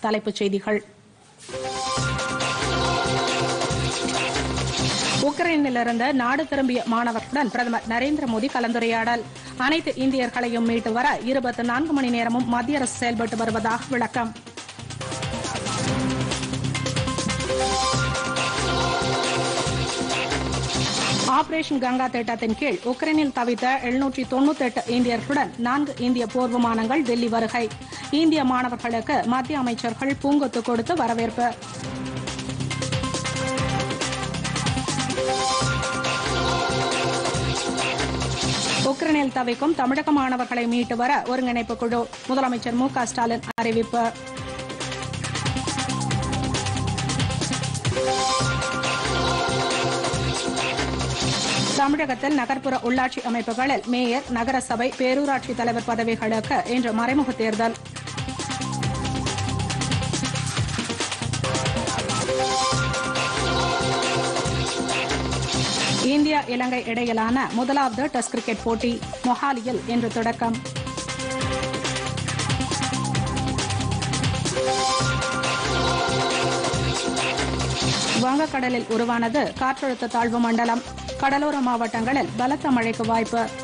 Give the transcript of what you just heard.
தலைப்புச் செய்திகள் உக்ரைனிலிருந்து நாடு திரும்பிய மாணவர்களுடன் பிரதமர் நரேந்திர மோடி கலந்துரையாடல் அனைத்து இந்தியர்களையும் மீட்டு வர இருபத்தி நான்கு மணி நேரமும் மத்திய அரசு செயல்பட்டு வருவதாக விளக்கம் ஆபரேஷன் கங்கா திட்டத்தின் கீழ் உக்ரைனில் தவித்த எழுநூற்றி தொன்னூத்தி எட்டு இந்தியர்களுடன் நான்கு இந்திய போர் விமானங்கள் டெல்லி வருகை இந்திய மாணவர்களுக்கு மத்திய அமைச்சர்கள் பூங்கொத்து கொடுத்து வரவேற்பு உக்ரைனில் தவிக்கும் தமிழக மாணவர்களை மீட்டு வர ஒருங்கிணைப்பு குழு முதலமைச்சர் மு க ஸ்டாலின் அறிவிப்பு தமிழகத்தில் நகர்ப்புற உள்ளாட்சி அமைப்புகளில் மேயர் நகரசபை பேரூராட்சி தலைவர் பதவிகளுக்கு இன்று மறைமுக தேர்தல் இந்தியா இலங்கை இடையிலான முதலாவது டெஸ்ட் கிரிக்கெட் போட்டி மொஹாலியில் இன்று தொடக்கம் வங்கக்கடலில் உருவானது காற்றழுத்த தாழ்வு மண்டலம் கடலோர மாவட்டங்களில் பலத்த மழைக்கு வாய்ப்பு